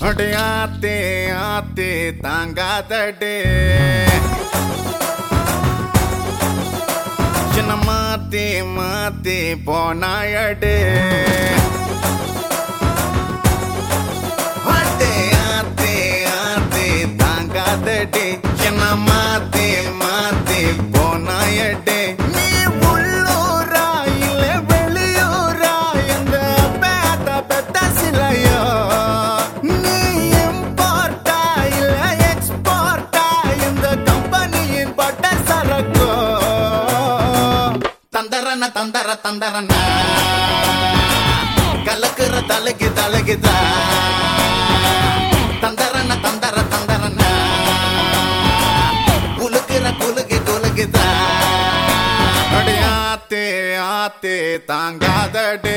அடே ஆத்தே ஆத்தே தாங்காதடே சின்ன மாத்தி மாத்தி போனாயடே அடே ஆத்தே ஆத்தே தாங்காதடே சின்ன மாத்தி மாத்தி போனாயடே நீ உள்ளூரா இல்ல வெளியூரா எந்த பேத பெத்த சிலையோ நீ இம்போர்ட்டா இல்ல எக்ஸ்போர்ட்டா இந்த கம்பெனியின் பட்ட சரக்கோ தந்தரன தந்தர தந்தரன கலக்குற தலைக்கு தலைக்குதா தந்தரன தந்தர தந்தரன குலுக்குற குலுக்கு குலுக்குதா அடே ஆத்தே ஆத்தே தாங்காதடே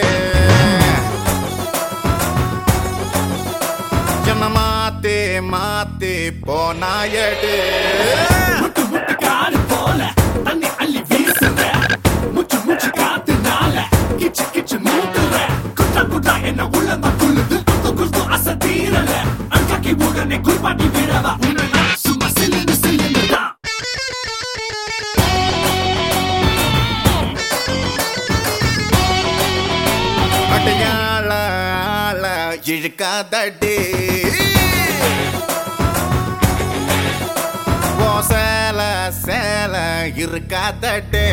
ஜன மாத்தே மாத்தே போனாயடே முட்டு முட்டு காடு போல தண்ணி அள்ளி வீசுற முச்சு முச்சு காத்துனால கிச்சு கிச்சு மூட்டுற குட்டா குட்டா என்ன உள்ளமா துள்ளுது குத்து குத்து அச தீரல அன்றைக்கு உடனே குறிப்பாட்டி விழவா உன்னை நான் சும்மா சில்லுன்னு சில்லுன்னு தான் அடையாள ஆள இழுக்காதடி ஓ சேல சேல இருக்காதடி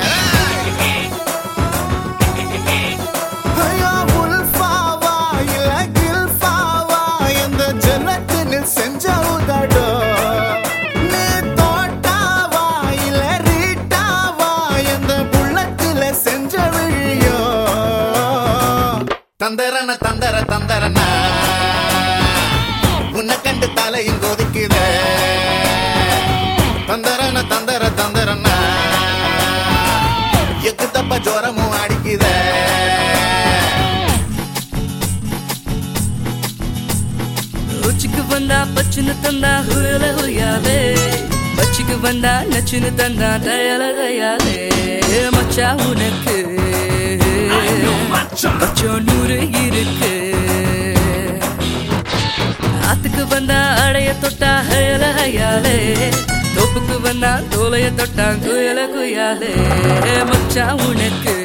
ஐயோ, உல்ஃபாவா இல்ல கில்ஃபாவா எந்த ஜன்னத்தினில் செஞ்ச உதடோ நீ தோட்டாவா இல்ல ரீட்டாவா எந்த புள்ளத்தில செஞ்ச விழியோ தந்தரன தந்தர தந்தரன உன்னை கண்டு தலையும் கொதிக்குத தந்தரன தந்தர தந்தரன எக்கு தப்ப ஜோரமும் அடிக்குத உச்சிக்கு வந்தா பச்சுன்னு தந்தா ஹுயல ஹுயாலே பச்சுக்கு வந்தா நச்சுன்னு தந்தா தயல தயாலே மச்சா உனக்கு மச்சான். மச்சம் நூறு இருக்கு ஆத்துக்கு வந்தா அடைய தொட்டா ஹயல ஹயாலே தோப்புக்கு வந்தா தோலைய தொட்டா குயல குயாலே மச்சா உனக்கு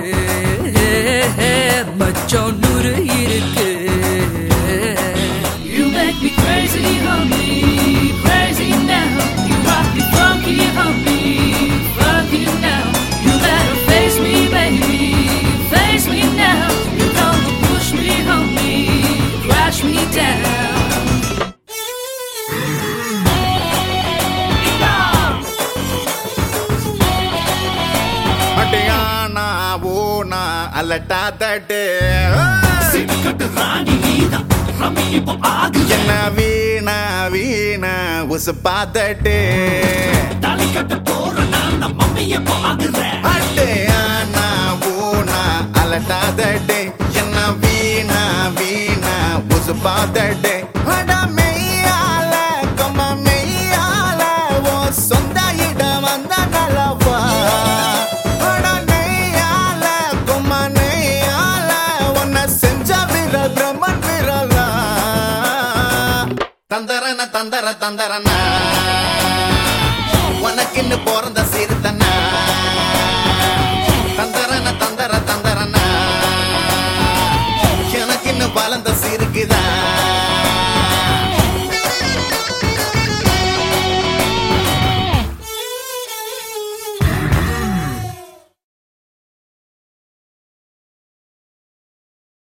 மச்சம் நூறு இருக்கு You make me crazy, homie, crazy now. You rock me funky, homie, funky now. You better face me, baby, face me now. You don't push me, homie, crash me down. அடையானா ஓனா அலட்டாதடே சிரிக்கட்டு ராணி நீதான் ரம்மி இப்போ ஆகுற என்ன வீணா வீணா உசுப்பாதடே தலைக்கட்டு போற நான் நம்ம mummy எப்போ ஆகுற அடையானா ஓனா அலட்டாதடே என்ன வீணா வீணா உசுப்பாதடே அட மெய்யால கொம்ம மெய்யால ஓ சொந்த இடம் வந்த நலவா அட நெய்யால கொம்ம நெய்யால உன்னை செஞ்ச விர பிரம்மன் விரலா தந்தரன தந்தர தந்தரன உனக்குன்னு பிறந்த சிறுத்தனா தந்தரன தந்தர தந்தரன எனக்குன்னு வளர்ந்த